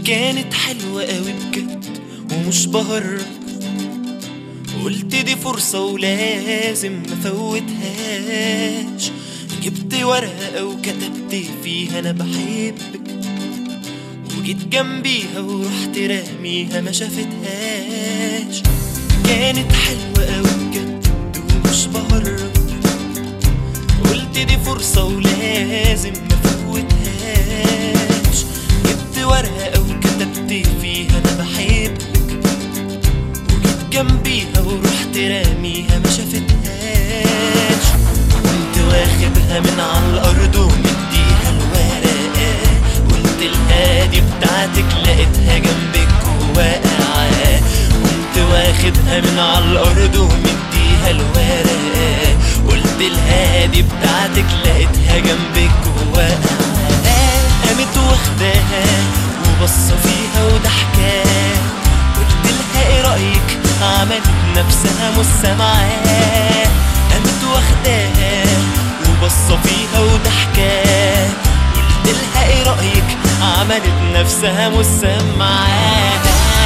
كانت حلوة قوي بجد ومش بهرب قلت دي فرصة ولازم مفوتهاش جبت ورقة وكتبت فيها أنا بحبك وجيت جنبيها ورحت راميها ما شافتهاش كانت حلوة قوي بجد ومش بهرب قلت دي فرصة ولازم مفوتهاش جبت ورقة وكتبت فيها أنا بحبك وجيت جنبيها ورحت راميها ما شافتهاش كنت واخدها من على الأرض ومديها الورقة قلت لها دي بتاعتك لقيتها جنبك وواقعة كنت واخدها من على الأرض ومديها الورقة قلت لها دي بتاعتك لقيتها جنبك وواقعة قامت واخداها وبصة فيها وضحكة قلت لها ايه رأيك عملت نفسها مش سامعاه قامت واخداها وبصة فيها وضحكة قلت لها ايه رأيك عملت نفسها مش سامعاه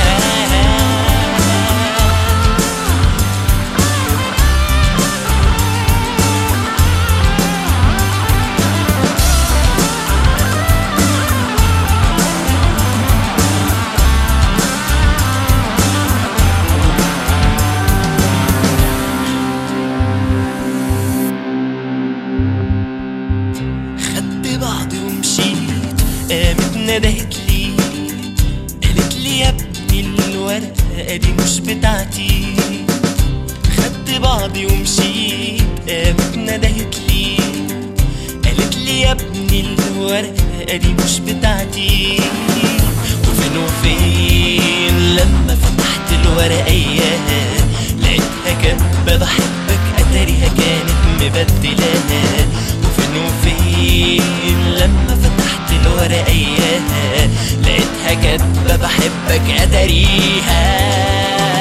خدت بعضي ومشيت قامت ندهت لي قالت لي يا ابني الورقة دي مش بتاعتي خدت بعضي ومشيت قامت ندهت لي قالت لي يا ابني الورقة دي مش بتاعتي وفين وفين لما فتحت الورقة اياها لقيتها كاتبة بحبك اتاريها كانت مبدلاها وفين وفين لما فتحت الورقة اياها لقيتها كاتبة بحبك اتاريها